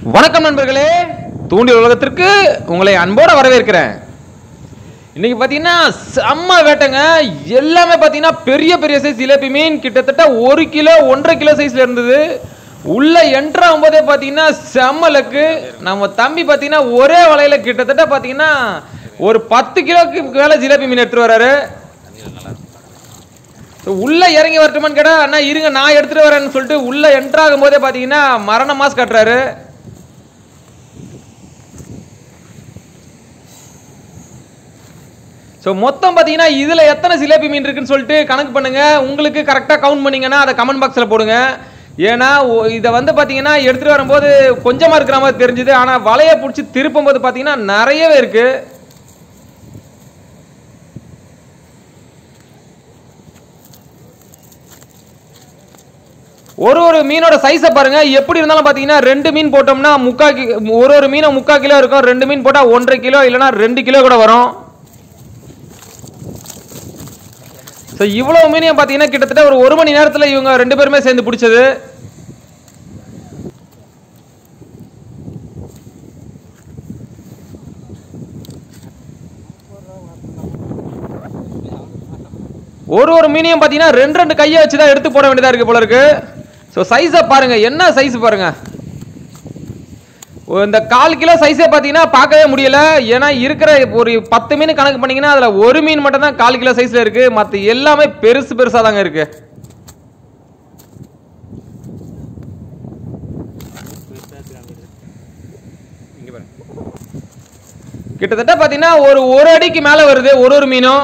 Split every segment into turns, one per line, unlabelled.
வணக்கம் நண்பர்களே தூண்டில் உலகத்திற்கு உங்களை அன்போட வரவேற்கிறேன் இன்னைக்கு பார்த்தீங்கன்னா செம்ம வேட்டைங்க எல்லாமே பார்த்தீங்கன்னா பெரிய பெரிய சைஸ் ஜிலேபி மீன் கிட்டத்தட்ட ஒரு கிலோ ஒன்றரை கிலோ சைஸ்ல இருந்தது உள்ள என்ட்ரு ஆகும்போதே பார்த்தீங்கன்னா செம்ம லக்கு நம்ம தம்பி பார்த்தீங்கன்னா ஒரே வலையில கிட்டத்தட்ட பார்த்தீங்கன்னா ஒரு பத்து கிலோக்கு மேலே ஜிலேபி மீன் எடுத்துட்டு வராரு So, உள்ள இறங்கி வரட்டுமான்னு கேட்டா அண்ணா இருங்க நான் எடுத்துட்டு வரேன்னு சொல்லிட்டு உள்ள என்ட்ரு ஆகும் போதே பார்த்தீங்கன்னா மரண மாஸ் கட்டுறாரு ஸோ மொத்தம் பார்த்தீங்கன்னா இதில் எத்தனை ஜிலேபி மீன் இருக்குன்னு சொல்லிட்டு கணக்கு பண்ணுங்க உங்களுக்கு கரெக்டாக கவுண்ட் பண்ணீங்கன்னா அதை கமெண்ட் பாக்ஸில் போடுங்க ஏன்னா ஒ- இதை வந்து பார்த்தீங்கன்னா எடுத்துகிட்டு வரும்போது கொஞ்சமாக இருக்கிற மாதிரி தெரிஞ்சுது ஆனால் வலையை பிடிச்சி திருப்பும் போது பார்த்தீங்கன்னா நிறையவே இருக்கு ஒரு ஒரு மீனோட சைஸை பாருங்க எப்படி இருந்தாலும் பார்த்தீங்கன்னா ரெண்டு மீன் போட்டோம்னா முக்கா கி ஒரு ஒரு மீனும் முக்கா கிலோ இருக்கும் ரெண்டு மீன் போட்டால் ஒன்றரை கிலோ இல்லைன்னா ரெண்டு கிலோ கூட வரும் ஸோ இவ்வளவு மீனையும் பார்த்தீங்கன்னா கிட்டத்தட்ட ஒரு ஒரு மணி நேரத்தில் இவங்க ரெண்டு பேருமே சேர்ந்து பிடிச்சது ஒரு ஒரு மீனையும் பார்த்தீங்கன்னா ரெண்டு ரெண்டு கையை வச்சு தான் எடுத்து போட வேண்டியதாக இருக்கு போல இருக்கு ஸோ சைஸை பாருங்க என்ன சைஸ் பாருங்க ஓ, இந்த கால் கிலோ சைஸே பார்த்தீங்கன்னா பார்க்கவே முடியல ஏன்னா இருக்கிற ஒரு பத்து மீன் கணக்கு பண்ணீங்கன்னா அதில் ஒரு மீன் மட்டும் தான் கால் கிலோ சைஸில் இருக்கு மற்ற எல்லாமே பெருசு பெருசாக தாங்க இருக்கு கிட்டத்தட்ட பார்த்தீங்கன்னா ஒரு ஒரு அடிக்கு மேலே வருது ஒரு ஒரு மீனும்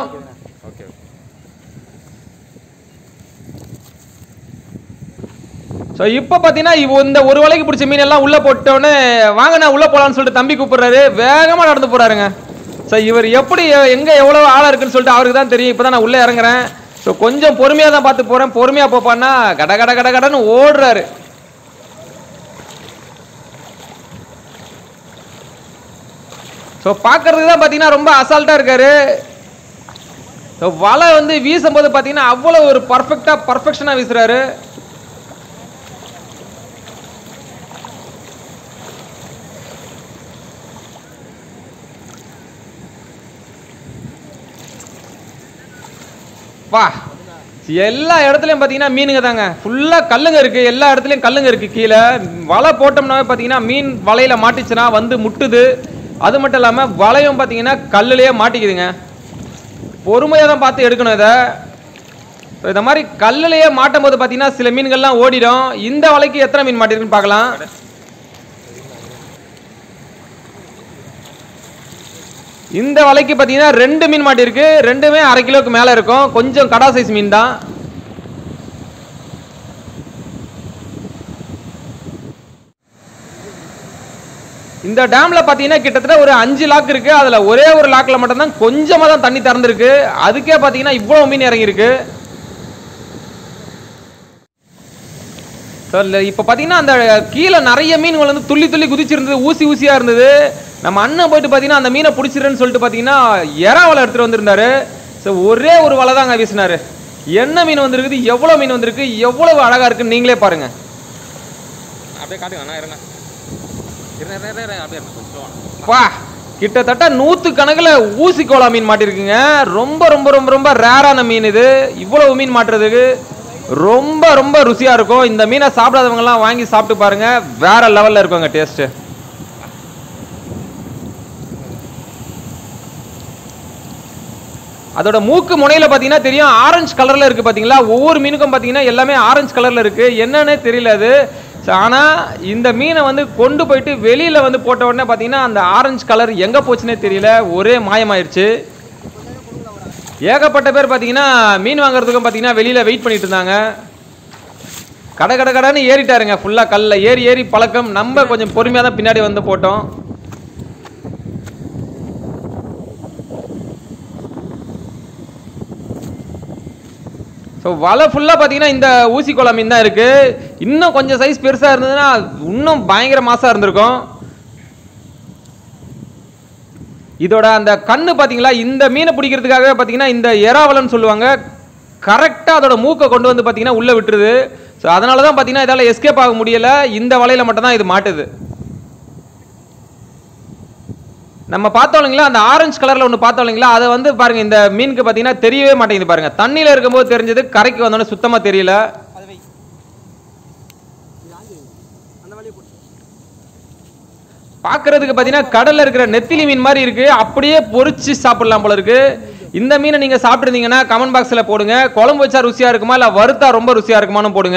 ஸோ இப்போ பார்த்தீங்கன்னா இவ இந்த ஒரு வலைக்கு பிடிச்ச மீன் எல்லாம் உள்ளே போட்டோன்னே வாங்கண்ணா உள்ளே போகலான்னு சொல்லிட்டு தம்பி கூப்பிடுறாரு வேகமாக நடந்து போறாருங்க ஸோ இவர் எப்படி எங்கே எவ்வளோ ஆளாக இருக்குன்னு சொல்லிட்டு அவருக்கு தான் தெரியும் இப்போ தான் நான் உள்ளே இறங்குறேன் ஸோ கொஞ்சம் பொறுமையாக தான் பார்த்து போகிறேன் பொறுமையாக போப்பான்னா கட கட கட கடன்னு ஓடுறாரு ஸோ பார்க்கறதுக்கு தான் பார்த்தீங்கன்னா ரொம்ப அசால்ட்டாக இருக்காரு ஸோ வலை வந்து வீசும்போது பார்த்தீங்கன்னா அவ்வளோ ஒரு பர்ஃபெக்டாக பர்ஃபெக்ஷனாக வீசுறாரு வா எல்லா இடத்துலையும் பார்த்தீங்கன்னா மீனுங்க தாங்க ஃபுல்லாக கல்லுங்க இருக்கு எல்லா இடத்துலையும் கல்லுங்க இருக்கு கீழே வலை போட்டோம்னாவே பார்த்தீங்கன்னா மீன் வலையில மாட்டிச்சுன்னா வந்து முட்டுது அது மட்டும் இல்லாமல் வலையும் பார்த்தீங்கன்னா கல்லுலயே மாட்டிக்குதுங்க பொறுமையாக தான் பார்த்து எடுக்கணும் இதை So, இந்த மாதிரி கல்லுலயே மாட்டும் போது பார்த்தீங்கன்னா சில மீன்கள்லாம் ஓடிடும் இந்த வலைக்கு எத்தனை மீன் மாட்டிருக்குன்னு பார்க்கலாம் இந்த வலைக்கு பார்த்தீங்கன்னா ரெண்டு மீன் மாட்டிருக்கு ரெண்டுமே அரை கிலோக்கு மேலே இருக்கும் கொஞ்சம் கடா சைஸ் மீன் தான் இந்த டேம்ல பார்த்தீங்கன்னா கிட்டத்தட்ட ஒரு அஞ்சு லாக் இருக்கு அதுல ஒரே ஒரு லாக்ல மட்டும்தான் கொஞ்சமா தான் தண்ணி திறந்திருக்கு அதுக்கே பார்த்தீங்கன்னா இவ்வளவு மீன் இறங்கியிருக்கு So, இல்ல, இப்ப பாத்தீங்கன்னா அந்த கீழே நிறைய மீன்கள் வந்து துள்ளி துள்ளி குதிச்சிருந்தது ஊசி ஊசியா இருந்தது நம்ம அண்ணன் போயிட்டு பாத்தீங்கன்னா அந்த மீனை பிடிச்சிருன்னு சொல்லிட்டு பாத்தீங்கன்னா எறா வலை எடுத்துட்டு வந்திருந்தாரு ஸோ ஒரே ஒரு வலை தாங்க வீசினாரு என்ன மீன் வந்திருக்குது எவ்வளவு மீன் வந்திருக்கு எவ்வளவு அழகா இருக்குன்னு நீங்களே பாருங்க
அப்படியே காட்டுங்க அண்ணா இருங்க இருங்க இருங்க, இருங்க அப்படியே இருங்க கொஞ்சம்
பா கிட்டத்தட்ட நூத்து கணக்குல ஊசி கோலா மீன் மாட்டிருக்குங்க ரொம்ப ரொம்ப ரொம்ப ரொம்ப ரேரான மீன் இது இவ்வளவு மீன் மாட்டுறதுக்கு ரொம்ப ரொம்ப ருசியா இருக்கும் இந்த மீனை சாப்பிடாதவங்க எல்லாம் வாங்கி சாப்பிட்டு பாருங்க வேற லெவல்ல இருக்குங்க டேஸ்ட் அதோட மூக்கு முனையில பாத்தீங்கன்னா தெரியும் ஆரஞ்சு கலர்ல இருக்கு பாத்தீங்களா ஒவ்வொரு மீனுக்கும் பாத்தீங்கன்னா எல்லாமே ஆரஞ்சு கலர்ல இருக்கு என்னன்னே தெரியல அது So, ஆனா இந்த மீனை வந்து கொண்டு போயிட்டு வெளியில வந்து போட்ட உடனே பாத்தீங்கன்னா அந்த ஆரஞ்சு கலர் எங்க போச்சுன்னே தெரியல ஒரே மாயமாயிருச்சு ஏகப்பட்ட பேர் பாத்தீங்கன்னா மீன் வாங்குறதுக்கும் பாத்தீங்கன்னா வெளியில வெயிட் பண்ணிட்டு இருந்தாங்க கட கட கடன்னு ஏறிட்டாருங்க ஃபுல்லா கல்ல ஏறி ஏறி பழக்கம் நம்ம கொஞ்சம் பொறுமையா தான் பின்னாடி வந்து போட்டோம் ஸோ வலை ஃபுல்லாக பார்த்தீங்கன்னா இந்த ஊசி குளா மீன் தான் இருக்கு இன்னும் கொஞ்சம் சைஸ் பெருசாக இருந்ததுன்னா இன்னும் பயங்கர மாசா இருந்திருக்கும் இதோட அந்த கண்ணு பார்த்தீங்களா இந்த மீனை பிடிக்கிறதுக்காக பார்த்தீங்கன்னா இந்த எறாவலன்னு சொல்லுவாங்க கரெக்டாக அதோட மூக்கை கொண்டு வந்து பார்த்தீங்கன்னா உள்ளே விட்டுருது ஸோ அதனால தான் பார்த்தீங்கன்னா இதால் எஸ்கேப் ஆக முடியல இந்த வலையில மட்டும் தான் இது மாட்டுது நம்ம பார்த்தோம் இல்லைங்களா அந்த ஆரஞ்சு கலர்ல ஒன்று பார்த்தோம் இல்லைங்களா அதை வந்து பாருங்க இந்த மீனுக்கு பார்த்தீங்கன்னா தெரியவே மாட்டேங்குது பாருங்க தண்ணியில இருக்கும்போது தெரிஞ்சது கரைக்கு வந்தோடனே சுத்தமா தெரியல
அதை வை இது ஆஞ்சு வை. அந்த வழியை போட்டு
பார்க்கிறதுக்கு பார்த்தீங்கன்னா கடல்ல இருக்கிற நெத்திலி மீன் மாதிரி இருக்கு அப்படியே பொரிச்சு சாப்பிடலாம் போல இருக்கு இந்த மீனை நீங்க சாப்பிட்டுருந்தீங்கன்னா கமெண்ட் பாக்ஸ்ல போடுங்க குழம்பு வச்சா ருசியா இருக்குமா இல்ல வறுத்தா ரொம்ப ருசியா இருக்குமான்னு போடுங்க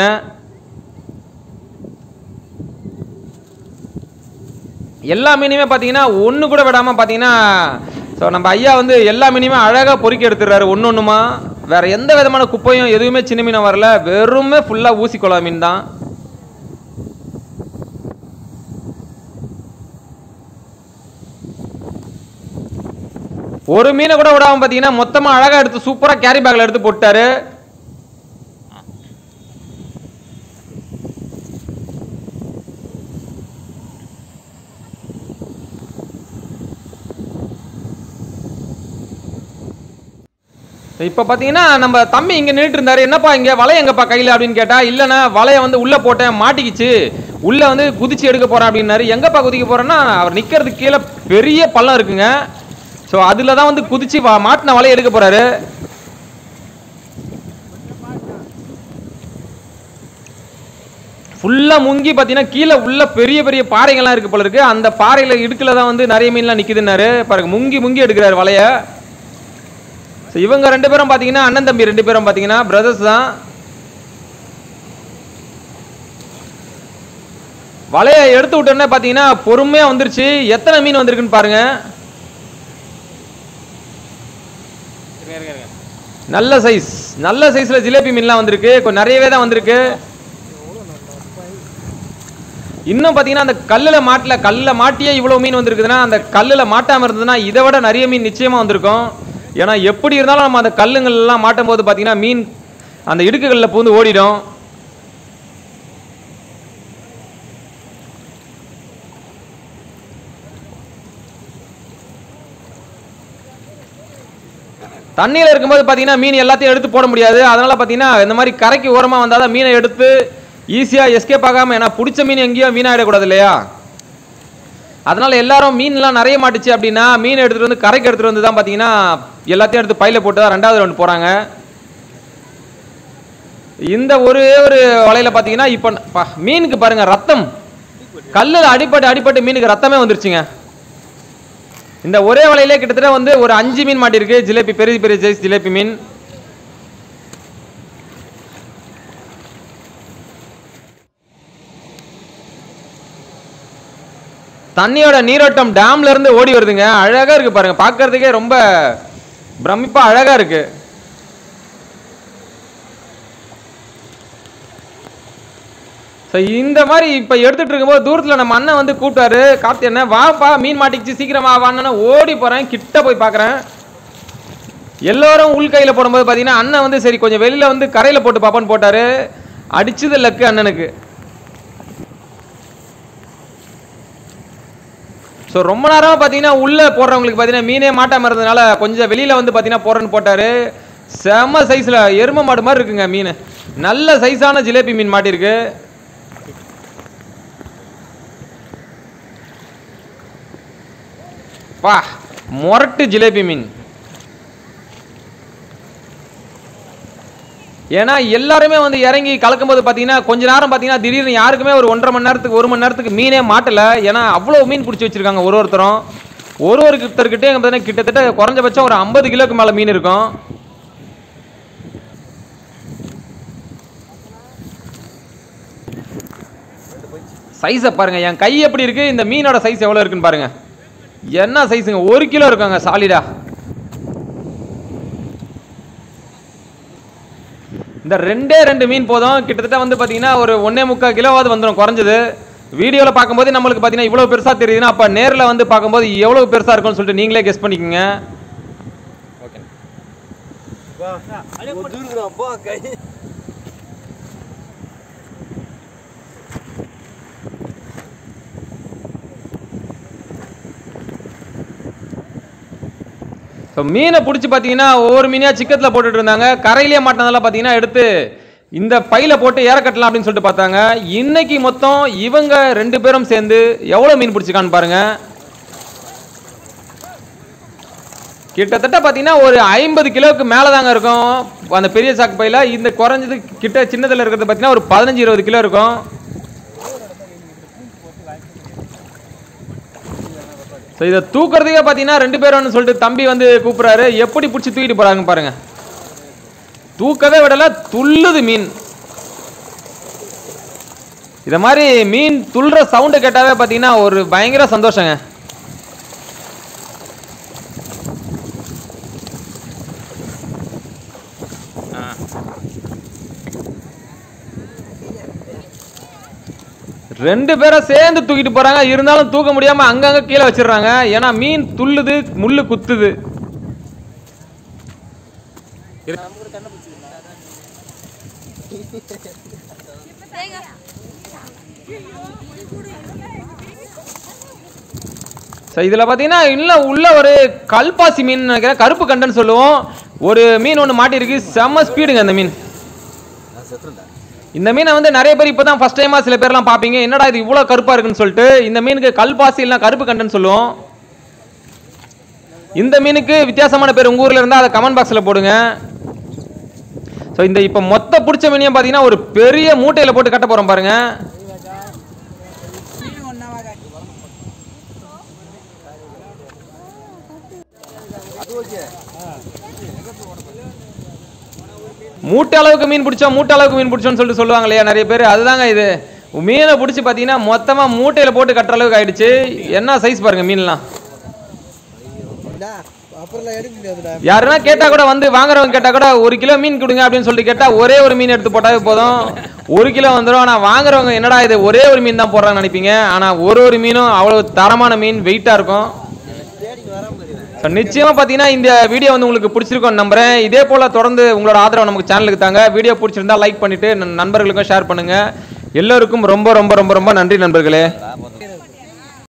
எல்லா மீனுமே பார்த்தீங்கன்னா ஒன்று கூட விடாம பார்த்தீங்கன்னா ஸோ நம்ம ஐயா வந்து எல்லா மீனையுமே அழகாக பொறுக்கி எடுத்துடுறாரு ஒன்று ஒன்றுமா வேற எந்த விதமான குப்பையும் எதுவுமே சின்ன மீனும் வரல வெறுமே ஃபுல்லாக ஊசி குழா மீன் தான் ஒரு மீனை கூட விடாம பார்த்தீங்கன்னா மொத்தமா அழகா எடுத்து சூப்பரா கேரி பேக்ல எடுத்து போட்டாரு இப்ப பாத்தீங்கன்னா நம்ம தம்பி இங்க நின்றுட்டு இருந்தாரு என்னப்பா இங்க வலை எங்கப்பா கையில அப்படின்னு கேட்டா இல்லண்ணா வலைய வந்து உள்ள போட்டேன் மாட்டிக்கிச்சு உள்ள வந்து குதிச்சு எடுக்க போறேன் அப்படின்னாரு எங்கப்பா குதிக்க போறேன்னா அவர் நிக்கிறதுக்கு கீழே பெரிய பள்ளம் இருக்குங்க ஸோ அதுல தான் வந்து குதிச்சு வா- மாட்டின வலைய எடுக்க போறாரு ஃபுல்லா முங்கி பார்த்தீங்கன்னா கீழே உள்ள பெரிய பெரிய பாறைகள்லாம் இருக்கு போல இருக்கு அந்த பாறையில இடுக்குல தான் வந்து நிறைய மீன்லாம் நிக்குதுன்னாரு பாருங்க முங்கி முங்கி எடுக்கிறாரு வலைய ஸோ இவங்க ரெண்டு பேரும் பார்த்தீங்கன்னா அண்ணன் தம்பி ரெண்டு பேரும் பார்த்தீங்கன்னா பிரதர்ஸ் தான் வலையை எடுத்து விட்டோன்னே பார்த்தீங்கன்னா பொறுமையாக வந்துருச்சு எத்தனை மீன் வந்திருக்குன்னு பாருங்க
இருங்க இருங்க இருங்க
நல்ல சைஸ் நல்ல சைஸ்ல ஜிலேபி மீன்லாம் வந்திருக்கு கொஞ்சம் நிறையவே தான் வந்திருக்கு இன்னும் பார்த்தீங்கன்னா அந்த கல்லில் மாட்டல கல்லில் மாட்டியே இவ்வளோ மீன் வந்திருக்குதுன்னா அந்த கல்லில் மாட்டாமல் இருந்ததுன்னா இதை விட நிறைய மீன் நிச்சயமாக வந்திருக்கும் ஏன்னா எப்படி இருந்தாலும் நம்ம அந்த கல்லுங்கள் எல்லாம் மாட்டும் போது பார்த்தீங்கன்னா மீன் அந்த இடுக்குகளில் பூந்து ஓடிடும் தண்ணியில் இருக்கும்போது பார்த்தீங்கன்னா மீன் எல்லாத்தையும் எடுத்து போட முடியாது அதனால பார்த்தீங்கன்னா இந்த மாதிரி கரைக்கு ஓரமாக வந்தால் தான் மீனை எடுத்து ஈஸியாக எஸ்கேப் ஆகாமல் ஏன்னா பிடிச்ச மீன் எங்கேயும் வீணாயிடக்கூடாது இல்லையா அதனால எல்லாரும் மீன்லாம் நிறைய மாட்டுச்சு அப்படின்னா மீன் எடுத்துட்டு வந்து கரைக்கு எடுத்துட்டு வந்து தான் பார்த்தீங்கன்னா எல்லாத்தையும் எடுத்து பையில போட்டு தான் ரெண்டாவது ரவுண்ட் போறாங்க இந்த ஒரே ஒரு வலையில பார்த்தீங்கன்னா இப்போ பா- மீனுக்கு பாருங்க ரத்தம் கல்லில் அடிபட்டு அடிபட்டு மீனுக்கு ரத்தமே வந்துருச்சுங்க இந்த ஒரே வலையிலே கிட்டத்தட்ட வந்து ஒரு அஞ்சு மீன் மாட்டிருக்கு ஜிலேபி பெரிய பெரிய சைஸ் ஜிலேபி மீன் தண்ணியோட நீரோட்டம் டேம்ல இருந்து ஓடி வருதுங்க அழகா இருக்கு பாருங்க பார்க்கிறதுக்கே ரொம்ப பிரமிப்பா அழகா இருக்கு ஸோ இந்த மாதிரி இப்போ எடுத்துட்டு இருக்கும்போது தூரத்தில் நம்ம அண்ணன் வந்து கூப்பிட்டாரு கார்த்தி அண்ணன் வாப்பா மீன் மாட்டிக்கிச்சு சீக்கிரமா வான்னு ஓடி போறேன் கிட்ட போய் பார்க்குறேன் எல்லாரும் உள் கையில் போடும்போது பார்த்தீங்கன்னா அண்ணன் வந்து சரி கொஞ்சம் வெளியில வந்து கரையில் போட்டு பாப்பான்னு போட்டாரு அடிச்சது லக்கு அண்ணனுக்கு ஸோ ரொம்ப நேரமா பார்த்தீங்கன்னா உள்ள போடுறவங்களுக்கு பார்த்தீங்கன்னா மீனே மாட்டாம இருந்ததுனால கொஞ்சம் வெளியில வந்து பார்த்தீங்கன்னா போடுறேன்னு போட்டாரு செம சைஸ்ல எரும மாடு மாதிரி இருக்குங்க மீன் நல்ல சைஸான ஜிலேபி மீன் மாட்டிருக்கு பா மொரட்டு ஜிலேபி மீன் ஏன்னா எல்லாருமே வந்து இறங்கி கலக்கும்போது பார்த்தீங்கன்னா கொஞ்ச நேரம் பார்த்தீங்கன்னா திடீர்னு யாருக்குமே ஒரு ஒன்றரை மணி நேரத்துக்கு ஒரு மணி நேரத்துக்கு மீனே மாட்டல ஏன்னா அவ்வளோ மீன் பிடிச்சி வச்சிருக்காங்க ஒரு ஒருத்தரும் ஒரு ஒருத்தர்கிட்டே பார்த்தீங்கன்னா கிட்டத்தட்ட குறைஞ்சபட்சம் ஒரு ஐம்பது கிலோக்கு மேலே மீன் இருக்கும் சைஸை பாருங்க என் கை எப்படி இருக்கு இந்த மீனோட சைஸ் எவ்வளோ இருக்குன்னு பாருங்க என்ன சைஸுங்க ஒரு கிலோ இருக்காங்க சாலிடா இந்த ரெண்டே ரெண்டு மீன் போதும் கிட்டத்தட்ட வந்து பார்த்தீங்கன்னா ஒரு ஒன்னே முக்கால் கிலோவாவது வந்துடும் குறைஞ்சது வீடியோவில் பார்க்கும்போது நம்மளுக்கு பார்த்தீங்கன்னா இவ்வளோ பெருசாக தெரியுதுன்னா அப்போ நேரில் வந்து பார்க்கும்போது எவ்வளோ பெருசாக இருக்கும்னு சொல்லிட்டு நீங்களே கெஸ் பண்ணிக்கோங்க
ஓகே
ஒதுங்குறான் போ கை
ஸோ மீனை பிடிச்சி பார்த்தீங்கன்னா ஒவ்வொரு மீனையாக சிக்கத்தில் போட்டுட்டு இருந்தாங்க கரையிலே மாட்டினதெல்லாம் பார்த்தீங்கன்னா எடுத்து இந்த பையில போட்டு ஏற கட்டலாம் அப்படின்னு சொல்லிட்டு பார்த்தாங்க இன்னைக்கு மொத்தம் இவங்க ரெண்டு பேரும் சேர்ந்து எவ்வளோ மீன் பிடிச்சிருக்கான்னு பாருங்க கிட்டத்தட்ட பார்த்தீங்கன்னா ஒரு ஐம்பது கிலோவுக்கு மேலே தாங்க இருக்கும் அந்த பெரிய சாக்கு பையில இந்த குறைஞ்சது கிட்ட சின்னதில் இருக்கிறது பார்த்தீங்கன்னா ஒரு பதினஞ்சு இருபது கிலோ இருக்கும் ஸோ இதை தூக்குறதுக்கே பார்த்தீங்கன்னா ரெண்டு பேரும் சொல்லிட்டு தம்பி வந்து கூப்பிட்றாரு எப்படி பிடிச்சி தூக்கிட்டு போறாங்க பாருங்க தூக்கவே விடல துள்ளுது மீன் இத மாதிரி மீன் துள்ளுற சவுண்டு கேட்டாவே பார்த்தீங்கன்னா ஒரு பயங்கர சந்தோஷங்க
ஆ
ரெண்டு பேரும் சேர்ந்து தூக்கிட்டு போறாங்க இருந்தாலும் தூக்க முடியாம அங்கங்க கீழே வச்சிடுறாங்க ஏன்னா மீன் துள்ளுது முள்ளு குத்துது ஸோ இதில் பார்த்தீங்கன்னா இன்னும் உள்ள ஒரு கல்பாசி மீன் நினைக்கிறேன் கருப்பு கண்டன் சொல்லுவோம் ஒரு மீன் ஒன்று மாட்டியிருக்கு செம்ம ஸ்பீடுங்க அந்த மீன் இந்த மீனை வந்து நிறைய பேர் இப்போ தான் ஃபஸ்ட் டைமாக சில பேர்லாம் பார்ப்பீங்க என்னடா இது இவ்வளோ கருப்பாக இருக்குன்னு சொல்லிட்டு இந்த மீனுக்கு கல்பாசி இல்லைனா கருப்பு கண்டன் சொல்லுவோம் இந்த மீனுக்கு வித்தியாசமான பேர் உங்கள் ஊரில் இருந்தால் அதை கமெண்ட் பாக்ஸில் போடுங்க ஸோ இந்த இப்போ மொத்த பிடிச்ச மீனையும் பார்த்தீங்கன்னா ஒரு பெரிய மூட்டையில் போட்டு கட்ட போகிறோம் பாருங்க மூட்டை அளவுக்கு மீன் பிடிச்சோம் மூட்டை அளவுக்கு மீன் பிடிச்சோம்னு சொல்லிட்டு சொல்லுவாங்க இல்லையா நிறைய பேர் அதுதாங்க இது மீனை பிடிச்சி பார்த்தீங்கன்னா மொத்தமாக மூட்டையில் போட்டு கட்டுற அளவுக்கு ஆயிடுச்சு என்ன சைஸ் பாருங்க மீன்லாம்
அப்புறம் எடுக்க முடியாதுடா
யாருன்னா கேட்டா கூட வந்து வாங்குறவங்க கேட்டா கூட ஒரு கிலோ மீன் கொடுங்க அப்படின்னு சொல்லிட்டு கேட்டா ஒரே ஒரு மீன் எடுத்து போட்டாவே போதும் ஒரு கிலோ வந்துடும் ஆனா வாங்குறவங்க என்னடா இது ஒரே ஒரு மீன் தான் போடுறாங்கன்னு நினைப்பீங்க ஆனா ஒரு ஒரு மீனும் அவ்வளவு தரமான மீன் வெயிட்டா இருக்கும் So, நிச்சயமா பாத்தீங்கன்னா இந்த வீடியோ வந்து உங்களுக்கு பிடிச்சிருக்கும்னு நம்புறேன் இதே போல தொடர்ந்து உங்களோட ஆதரவு நமக்கு சேனலுக்கு தாங்க வீடியோ பிடிச்சிருந்தா லைக் பண்ணிட்டு நண்- நண்பர்களுக்கும் ஷேர் பண்ணுங்க எல்லோருக்கும் ரொம்ப ரொம்ப ரொம்ப ரொம்ப நன்றி நண்பர்களே